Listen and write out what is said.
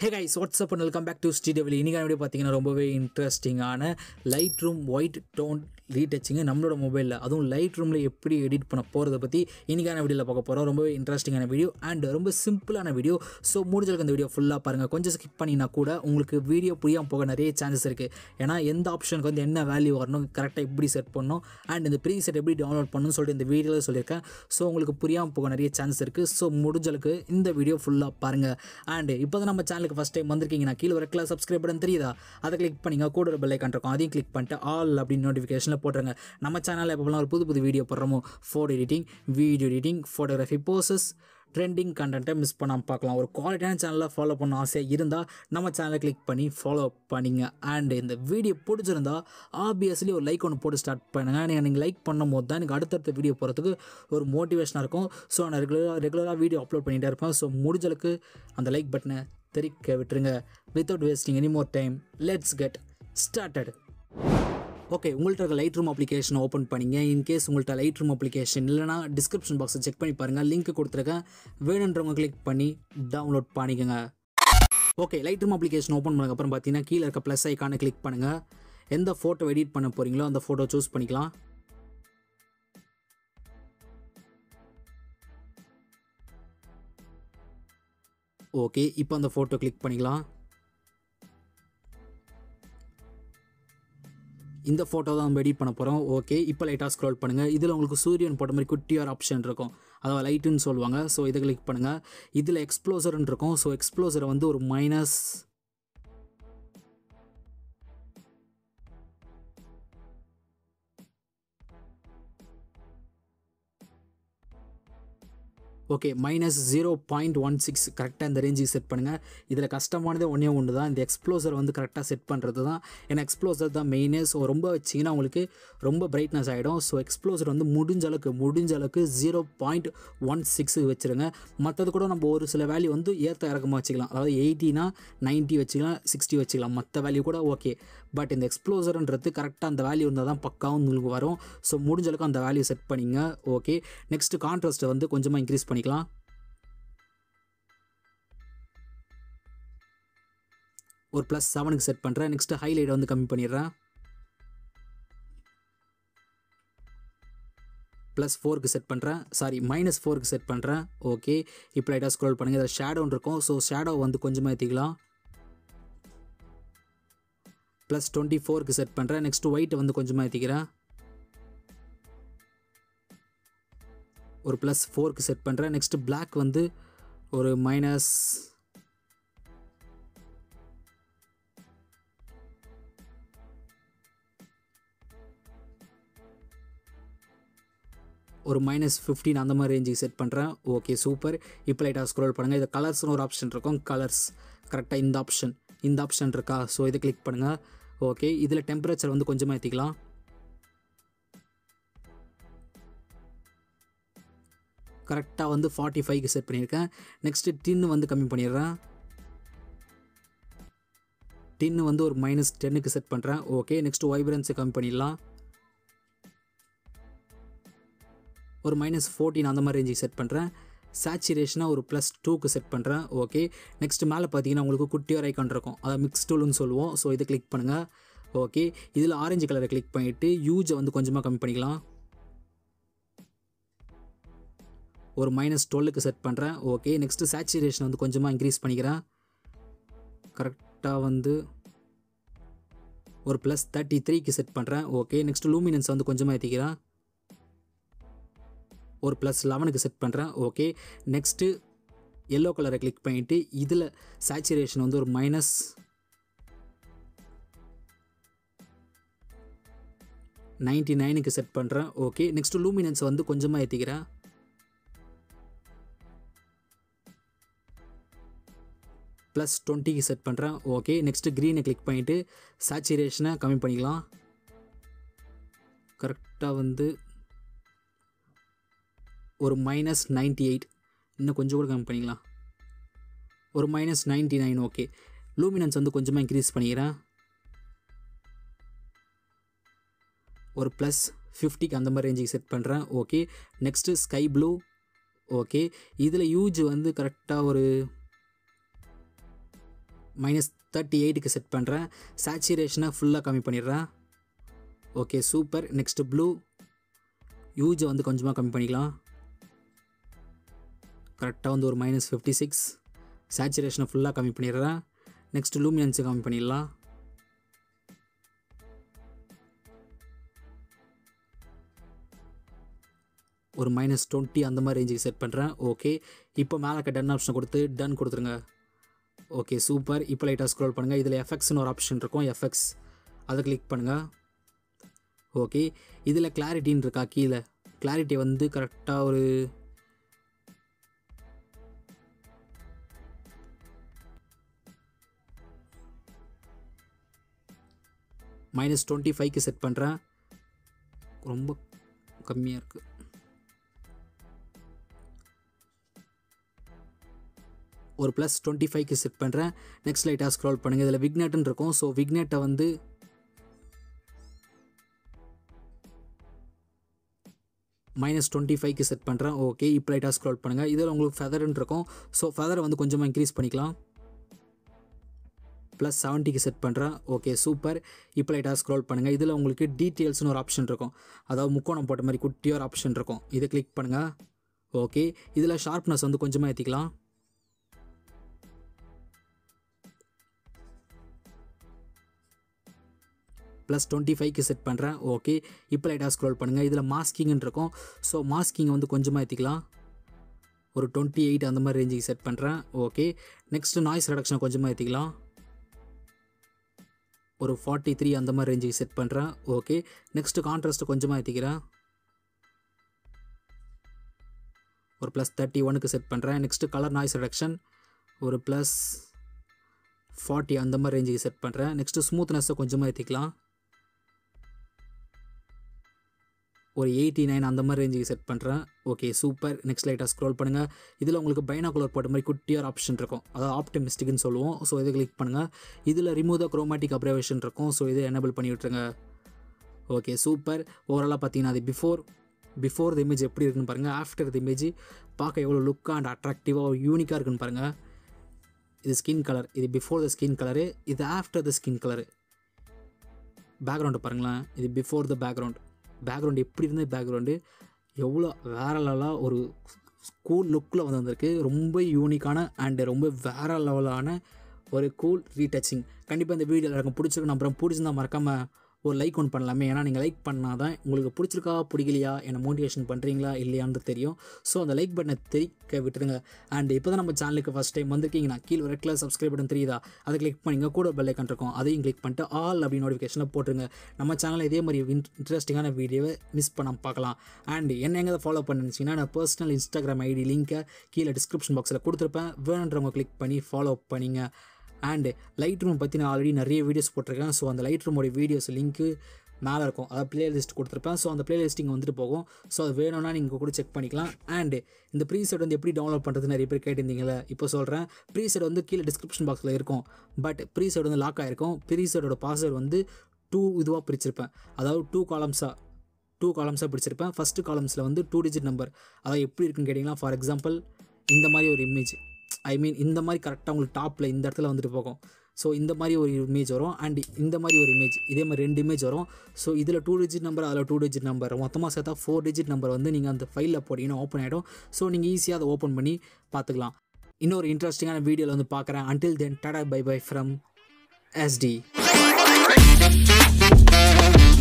hey guys what's up and welcome back to steadable இன்றைக்கான video பார்த்தீங்கன்னா ரொம்பவே இன்ட்ரெஸ்டிங்கான லைட் ரூம் ஒயிட் டோன் ரீடச்சிங்கு நம்மளோட மொபைலில் அதுவும் லைட் ரூமில் எப்படி எடிட் பண்ண போகிறத பற்றி இன்றைக்கான வீடியோவில் பார்க்க போகிறோம் ரொம்பவே இன்ட்ரெஸ்டிங்கான வீடியோ அண்ட் ரொம்ப சிம்பிளான வீடியோ ஸோ முடிஞ்சளவுக்கு அந்த வீடியோ ஃபுல்லாக பாருங்கள் கொஞ்சம் ஸ்கிப் பண்ணினா கூட உங்களுக்கு வீடியோ புரியாமல் போக நிறைய சான்சஸ் இருக்குது ஏன்னா எந்த ஆப்ஷனுக்கு வந்து என்ன வேல்யூ வரணும் கரெக்டாக எப்படி செட் பண்ணணும் அண்ட் இந்த ப்ரீ செட் எப்படி டவுன்லோட் பண்ணணும்னு சொல்லிட்டு இந்த வீடியோவில் சொல்லியிருக்கேன் ஸோ உங்களுக்கு புரியாமல் போக நிறைய சான்சஸ் இருக்குது ஸோ முடிஞ்சளவுக்கு இந்த வீடியோ ஃபுல்லாக பாருங்கள் அண்ட் இப்போ தான் நம்ம சேனலுக்கு ஃபஸ்ட் டைம் வந்திருக்கீங்கன்னா கீழே ஒரு கிளாஸ் சப்ஸ்கிரைப் பண்ண தெரியுதா அதை கிளிக் பண்ணிங்க கூட ஒரு பெல் ஐக்கான் இருக்கும் அதையும் கிளிக் பண்ணிட்டு ஆல் அப்படின்னு நோட்டிஃபிகேஷனில் போட்டுருங்க நம்ம சேனலில் எப்போலாம் ஒரு புது புது வீடியோ போடுறோமோ photo editing video editing photography poses trending கண்டென்ட்டை மிஸ் பண்ணாமல் பார்க்கலாம் ஒரு குவாலிட்டியான சேனலில் ஃபாலோ பண்ண ஆசையாக இருந்தால் நம்ம சேனலை கிளிக் பண்ணி ஃபாலோ பண்ணிங்க அண்ட் இந்த வீடியோ பிடிச்சிருந்தா ஆப்வியஸ்லி ஒரு லைக் ஒன்று போட்டு ஸ்டார்ட் பண்ணுங்கள் நீங்கள் நீங்கள் லைக் பண்ணும் போது தான் எனக்கு அடுத்தடுத்த வீடியோ போகிறதுக்கு ஒரு மோட்டிவேஷனாக இருக்கும் ஸோ நான் ரெகுலராக ரெகுலராக வீடியோ அப்லோட் பண்ணிகிட்டே இருப்பேன் ஸோ முடிஞ்சளவுக்கு அந்த லைக் பட்டனை தெரிக்க விட்டுருங்க without wasting any more time let's get started okay உங்கள்கிட்ட இருக்க லைட் ரூம் அப்ளிகேஷன் ஓப்பன் பண்ணிங்க இன்கேஸ் உங்கள்கிட்ட லைட் ரூம் அப்ளிகேஷன் இல்லைனா டிஸ்கிரிப்ஷன் பாக்ஸை செக் பண்ணி பாருங்கள் லிங்க் கொடுத்துருக்கேன் வேணுன்றவங்க கிளிக் பண்ணி டவுன்லோட் பண்ணிக்கோங்க okay Lightroom application open பண்ணதுக்கப்புறம் பார்த்தீங்கன்னா கீழே இருக்க ப்ளஸ் ஐக்கானை கிளிக் பண்ணுங்கள் எந்த ஃபோட்டோ எடிட் பண்ண போகிறீங்களோ அந்த ஃபோட்டோ சூஸ் பண்ணிக்கலாம் ஓகே இப்போ அந்த ஃபோட்டோ கிளிக் பண்ணிக்கலாம் இந்த ஃபோட்டோ தான் நம்ம எடிட் பண்ண போகிறோம் ஓகே இப்போ லைட்டாக ஸ்க்ரோல் பண்ணுங்கள் இதில் உங்களுக்கு சூரியன் போட்ட மாதிரி குட்டியார் ஆப்ஷன் இருக்கும் அதாவது லைட்டுன்னு சொல்லுவாங்க ஸோ இதை கிளிக் பண்ணுங்கள் இதில் எக்ஸ்ப்ளோசர்னு இருக்கும் ஸோ எக்ஸ்ப்ளோசரை வந்து ஒரு minus okay minus zero point one six கரெக்டாக இந்த ரேஞ்சுக்கு செட் பண்ணுங்கள் இதில் கஷ்டமானதே ஒன்றே ஒன்று தான் இந்த எக்ஸ்ப்ளோசர் வந்து கரெக்டாக செட் பண்ணுறது தான் ஏன்னா எக்ஸ்ப்ளோசர் தான் மெயினே ஸோ ரொம்ப வச்சிங்கன்னா உங்களுக்கு ரொம்ப பிரைட்னஸ் ஆகிடும் ஸோ எக்ஸ்ப்ளோசர் வந்து முடிஞ்ச அளவுக்கு முடிஞ்ச அளவுக்கு ஜீரோ பாயிண்ட் ஒன் சிக்ஸ் வச்சுருங்க மற்றது கூட நம்ம ஒரு சில வேல்யூ வந்து ஏற்ற இறக்கமாக வச்சுக்கலாம் அதாவது எயிட்டினா நைன்ட்டி வச்சுக்கலாம் சிக்ஸ்டி வச்சுக்கலாம் மற்ற வேல்யூ கூட ஓகே பட் இந்த எக்ஸ்ப்ளோசர்ன்றது கரெக்டாக அந்த வேல்யூ இருந்தால் தான் பக்காவும் உங்களுக்கு வரும் ஸோ முடிஞ்ச அளவுக்கு அந்த வேல்யூ செட் பண்ணிங்க ஓகே நெக்ஸ்ட் கான்ட்ராஸ்ட்டை வந்து கொஞ்சமாக இன்க்ரீஸ் பண்ணிக்கலாம் ஒரு ப்ளஸ் செவனுக்கு செட் பண்ணுறேன் நெக்ஸ்ட்டு ஹைலைட்டை வந்து கம்மி பண்ணிடுறேன் ப்ளஸ் ஃபோருக்கு செட் பண்ணுறேன் சாரி மைனஸ் ஃபோருக்கு செட் பண்ணுறேன் ஓகே இப்போ லைட்டாக ஸ்க்ரோல் பண்ணுங்கள் இதில் ஷேடோன்னு இருக்கும் ஸோ ஷேடோ வந்து கொஞ்சமாக ஏற்றிக்கலாம் ப்ளஸ் டுவெண்ட்டி ஃபோருக்கு செட் பண்ணுறேன் நெக்ஸ்ட் ஒயிட்டை வந்து கொஞ்சமாக ஏற்றிக்கிறேன் ஒரு ப்ளஸ் ஃபோருக்கு செட் பண்ணுறேன் நெக்ஸ்ட்டு பிளாக் வந்து ஒரு மைனஸ் ஒரு மைனஸ் ஃபிஃப்டீன் அந்த மாதிரி ரேஞ்சுக்கு செட் பண்ணுறேன் ஓகே சூப்பர் இப்போ லைட்டாக ஸ்க்ரோல் பண்ணுங்கள் இது கலர்ஸ்னு ஒரு ஆப்ஷன் இருக்கும் கலர்ஸ் கரெக்டாக இந்த ஆப்ஷன் இந்த ஆப்ஷன் இருக்கா ஸோ இதை கிளிக் பண்ணுங்கள் ஓகே இதில் டெம்பரேச்சர் வந்து கொஞ்சமாக ஏற்றிக்கலாம் கரெக்டாக வந்து ஃபார்ட்டி ஃபைவ்க்கு செட் பண்ணியிருக்கேன் நெக்ஸ்ட்டு டின்னு வந்து கம்மி பண்ணிடுறேன் டின்னு வந்து ஒரு மைனஸ் டென்னுக்கு செட் பண்ணுறேன் ஓகே நெக்ஸ்ட்டு வைப்ரன்ஸை கம்மி பண்ணிடலாம் ஒரு மைனஸ் ஃபோர்டீன் அந்த மாதிரி ரேஞ்சுக்கு செட் பண்ணுறேன் சேச்சுரேஷனாக ஒரு ப்ளஸ் டூக்கு செட் பண்ணுறேன் ஓகே நெக்ஸ்ட் மேலே பார்த்தீங்கன்னா உங்களுக்கு குட்டியோர் ஐக்கான் இருக்கும் அதை மிக்ஸ் டூல்னு சொல்லுவோம் ஸோ இதை கிளிக் பண்ணுங்கள் ஓகே இதில் ஆரஞ்சு கலரை கிளிக் பண்ணிவிட்டு யூஜை வந்து கொஞ்சமாக கம்மி பண்ணிக்கலாம் ஒரு மைனஸ் டுவெல்லுக்கு செட் பண்ணுறேன் ஓகே நெக்ஸ்ட்டு சேச்சுரேஷன் வந்து கொஞ்சமாக இன்க்ரீஸ் பண்ணிக்கிறேன் கரெக்டாக வந்து ஒரு ப்ளஸ் தேர்ட்டி த்ரீக்கு செட் பண்ணுறேன் ஓகே நெக்ஸ்ட் லூமினன்ஸ் வந்து கொஞ்சமாக ஏற்றிக்கிறேன் ஒரு ப்ளஸ் லெவனுக்கு செட் பண்ணுறேன் ஓகே நெக்ஸ்ட்டு எல்லோ கலரை கிளிக் பண்ணிவிட்டு இதில் சேச்சுரேஷன் வந்து ஒரு மைனஸ் நைன்டி நைனுக்கு செட் பண்ணுறேன் ஓகே நெக்ஸ்ட்டு லூமினன்ஸ் வந்து கொஞ்சமாக ஏற்றிக்கிறேன் ப்ளஸ் டுவெண்ட்டிக்கு செட் பண்ணுறேன் ஓகே நெக்ஸ்ட்டு க்ரீனை கிளிக் பண்ணிவிட்டு சேச்சுரேஷனை கம்மி பண்ணிக்கலாம் கரெக்டாக வந்து ஒரு மைனஸ் நைன்ட்டி எயிட் இன்னும் கொஞ்சம் கூட கம்மி பண்ணிக்கலாம் ஒரு minus ninety nine okay luminance வந்து கொஞ்சமாக இன்க்ரீஸ் பண்ணிக்கிறேன் ஒரு ப்ளஸ் ஃபிஃப்டிக்கு அந்த மாதிரி ரேஞ்சுக்கு செட் பண்ணுறேன் okay next sky blue okay இதில் யூஜ் வந்து கரெக்டாக ஒரு மைனஸ் தேர்ட்டி எயிட்டுக்கு செட் பண்ணுறேன் சேச்சுரேஷனை ஃபுல்லாக கம்மி பண்ணிடுறேன் ஓகே சூப்பர் நெக்ஸ்ட்டு ப்ளூ யூஜை வந்து கொஞ்சமாக கம்மி பண்ணிக்கலாம் கரெக்டாக வந்து ஒரு மைனஸ் ஃபிஃப்டி சிக்ஸ் சேச்சுரேஷனை ஃபுல்லாக கம்மி பண்ணிடுறேன் நெக்ஸ்ட் லூமினன்ஸை கம்மி பண்ணிடலாம் ஒரு மைனஸ் டுவெண்ட்டி அந்த மாதிரி ரேஞ்சுக்கு செட் பண்ணுறேன் ஓகே இப்போ மேலே இருக்க டன் ஆப்ஷனை கொடுத்து டன் கொடுத்துருங்க ஓகே சூப்பர் இப்போ லைட்டாக ஸ்க்ரோல் பண்ணுங்கள் இதில் எஃபெக்ட்ஸ்னு ஒரு ஆப்ஷன் இருக்கும் எஃபெக்ட்ஸ் அதை கிளிக் பண்ணுங்கள் ஓகே இதில் கிளாரிட்டின்னு இருக்கா கீழே கிளாரிட்டி வந்து கரெக்டாக ஒரு மைனஸ் டுவெண்ட்டி ஃபைவ்க்கு செட் பண்ணுறேன் ரொம்ப கம்மியாக இருக்குது ஒரு ப்ளஸ் டுவெண்ட்டி ஃபைவ்க்கு செட் பண்ணுறேன் நெக்ஸ்ட் லைட்டாக ஸ்க்ரோல் பண்ணுங்கள் இதில் விக்னெட்னு இருக்கும் ஸோ விக்னெட்டை வந்து மைனஸ் டுவெண்ட்டி ஃபைவ்க்கு செட் பண்ணுறேன் ஓகே இப்போ லைட்டாக ஸ்க்ரோல் பண்ணுங்கள் இதில் உங்களுக்கு ஃபெதர்னு இருக்கும் ஸோ ஃபெதரை வந்து கொஞ்சமாக இன்க்ரீஸ் பண்ணிக்கலாம் ப்ளஸ் செவன்ட்டிக்கு செட் பண்ணுறேன் ஓகே சூப்பர் இப்போ லைட்டாக ஸ்க்ரோல் பண்ணுங்கள் இதில் உங்களுக்கு டீட்டெயில்ஸ்னு ஒரு ஆப்ஷன் இருக்கும் அதாவது முக்கோணம் போட்ட மாதிரி குட்டியாக ஒரு ஆப்ஷன் இருக்கும் இதை கிளிக் பண்ணுங்கள் ஓகே இதில் ஷார்ப்னஸ் வந்து கொஞ்சமாக ஏற்றிக்கலாம் ப்ளஸ் டுவெண்ட்டி ஃபைவ்க்கு செட் பண்ணுறேன் ஓகே இப்போ லைட்டாக ஸ்க்ரோல் பண்ணுங்கள் இதில் மாஸ்கிங்னு இருக்கும் ஸோ மாஸ்கிங்கை வந்து கொஞ்சமாக ஏற்றிக்கலாம் ஒரு டுவெண்ட்டி எயிட் அந்த மாதிரி ரேஞ்சுக்கு செட் பண்ணுறேன் ஓகே நெக்ஸ்ட்டு நாய்ஸ் ரெடக்ஷனை கொஞ்சமாக ஏற்றிக்கலாம் ஒரு ஃபார்ட்டி த்ரீ அந்த மாதிரி ரேஞ்சுக்கு செட் பண்ணுறேன் ஓகே நெக்ஸ்ட்டு கான்ட்ராஸ்ட்டை கொஞ்சமாக ஏற்றிக்கிறேன் ஒரு ப்ளஸ் தேர்ட்டி ஒனுக்கு செட் பண்ணுறேன் நெக்ஸ்ட்டு கலர் நாய்ஸ் ரெடக்ஷன் ஒரு ப்ளஸ் ஃபார்ட்டி அந்த மாதிரி ரேஞ்சுக்கு செட் பண்ணுறேன் நெக்ஸ்ட்டு ஸ்மூத்னஸை கொஞ்சமாக ஏற்றிக்கலாம் ஒரு எயிட்டி நைன் அந்த மாதிரி ரேஞ்சுக்கு செட் பண்ணுறேன் ஓகே சூப்பர் நெக்ஸ்ட் லைட்டாக ஸ்க்ரோல் பண்ணுங்கள் இதில் உங்களுக்கு பைனாகுலர் போட்ட மாதிரி குட்டியார் ஆப்ஷன் இருக்கும் அதாவது ஆப்டமிஸ்டிக்னு சொல்லுவோம் ஸோ இதை கிளிக் பண்ணுங்கள் இதில் ரிமூவ் த குரோமேட்டிக் அப்ரவேஷன் இருக்கும் ஸோ இதை எனேபிள் பண்ணி விட்ருங்க ஓகே சூப்பர் ஓவராலாக பார்த்தீங்கன்னா அது பிஃபோர் பிஃபோர் த இமேஜ் எப்படி இருக்குன்னு பாருங்கள் ஆஃப்டர் த இமேஜ் பார்க்க எவ்வளோ லுக்காக அண்ட் அட்ராக்டிவாக யூனிக்காக இருக்குன்னு பாருங்கள் இது ஸ்கின் கலர் இது பிஃபோர் த ஸ்கின் கலரு இது ஆஃப்டர் த ஸ்கின் கலரு பேக்ரவுண்டை பாருங்களேன் இது பிஃபோர் த பேக்ரவுண்ட் பேக்ரவுண்டு எப்படி இருந்த பேக்ரவுண்டு எவ்வளோ வேற லெவலாக ஒரு ஸ்கூல் லுக்கில் வந்து வந்திருக்கு ரொம்ப யூனிக்கான அண்டு ரொம்ப வேற லெவலான ஒரு கூல் ரீடச்சிங் கண்டிப்பாக இந்த வீடியோ எனக்கு பிடிச்சிருக்கு அப்புறம் பிடிச்சிருந்தா மறக்காமல் ஒரு லைக் ஒன்று பண்ணலாமே ஏன்னா நீங்கள் லைக் பண்ணால் தான் உங்களுக்கு பிடிச்சிருக்கா பிடிக்கலையா என்ன மோட்டிவேஷன் பண்ணுறீங்களா இல்லையான்னு தெரியும் ஸோ அந்த லைக் பட்டனை தெரிக்க விட்டுருங்க அண்ட் இப்போ தான் நம்ம சேனலுக்கு ஃபஸ்ட் டைம் வந்திருக்கீங்கன்னா கீழே ரெட் கலர் சப்ஸ்கிரைப் பட்டன் தெரியுதா அதை கிளிக் பண்ணிங்க கூட பெல் ஐக்கான் இருக்கும் அதையும் கிளிக் பண்ணிட்டு ஆல் அப்படி நோட்டிஃபிகேஷனை போட்டுருங்க நம்ம சேனலில் இதே மாதிரி இன்ட்ரெஸ்டிங்கான வீடியோவை மிஸ் பண்ணாமல் பார்க்கலாம் அண்ட் என்ன எங்கே ஃபாலோ பண்ணிச்சிங்கன்னா நான் பர்சனல் இன்ஸ்டாகிராம் ஐடி லிங்க்கை கீழே டிஸ்கிரிப்ஷன் பாக்ஸில் கொடுத்துருப்பேன் வேணுன்றவங்க கிளிக் பண்ணி ஃபாலோ பண்ணிங்க அண்டு லைட் ரூம் பற்றி நான் ஆல்ரெடி நிறைய வீடியோஸ் போட்டிருக்கேன் ஸோ அந்த லைட் ரூமோட வீடியோஸ் லிங்க்கு மேலே இருக்கும் அதாவது பிளேலிஸ்ட் கொடுத்துருப்பேன் ஸோ அந்த பிளேலிஸ்ட் இங்கே வந்துட்டு போகும் ஸோ அது வேணும்னா நீங்கள் கூட செக் பண்ணிக்கலாம் அண்டு இந்த ப்ரீசெட் வந்து எப்படி டவுன்லோட் பண்ணுறது நிறைய பேர் கேட்டிருந்தீங்களே இப்போ சொல்கிறேன் ப்ரீசெட் வந்து கீழே டிஸ்கிரிப்ஷன் பாக்ஸில் இருக்கும் பட் ப்ரீசெட் வந்து லாக் ஆகிருக்கும் ப்ரீசெட்டோட பாஸ்வேர்டு வந்து டூ இதுவாக பிரிச்சிருப்பேன் அதாவது டூ காலம்ஸாக டூ காலம்ஸாக பிடிச்சிருப்பேன் ஃபஸ்ட்டு காலம்ஸில் வந்து டூ டிஜிட் நம்பர் அதாவது எப்படி இருக்குன்னு கேட்டிங்கன்னா ஃபார் எக்ஸாம்பிள் இந்த மாதிரி ஒரு இமேஜ் ஐ மீன் இந்த மாதிரி கரெக்டாக உங்களுக்கு டாப்பில் இந்த இடத்துல வந்துட்டு போகும் ஸோ இந்த மாதிரி ஒரு இமேஜ் வரும் அண்ட் இந்த மாதிரி ஒரு இமேஜ் இதே மாதிரி ரெண்டு இமேஜ் வரும் ஸோ இதில் டூ டிஜிட் நம்பர் அதில் டூ டிஜிட் நம்பர் மொத்தமாக சேர்த்தா ஃபோர் டிஜிட் நம்பர் வந்து நீங்கள் அந்த ஃபைலில் போட்டிங்கன்னா ஓப்பன் ஆகிடும் ஸோ நீங்கள் ஈஸியாக அதை ஓப்பன் பண்ணி பார்த்துக்கலாம் இன்னொரு இன்ட்ரெஸ்டிங்கான வீடியோவில் வந்து பார்க்குறேன் until then tata bye bye from ST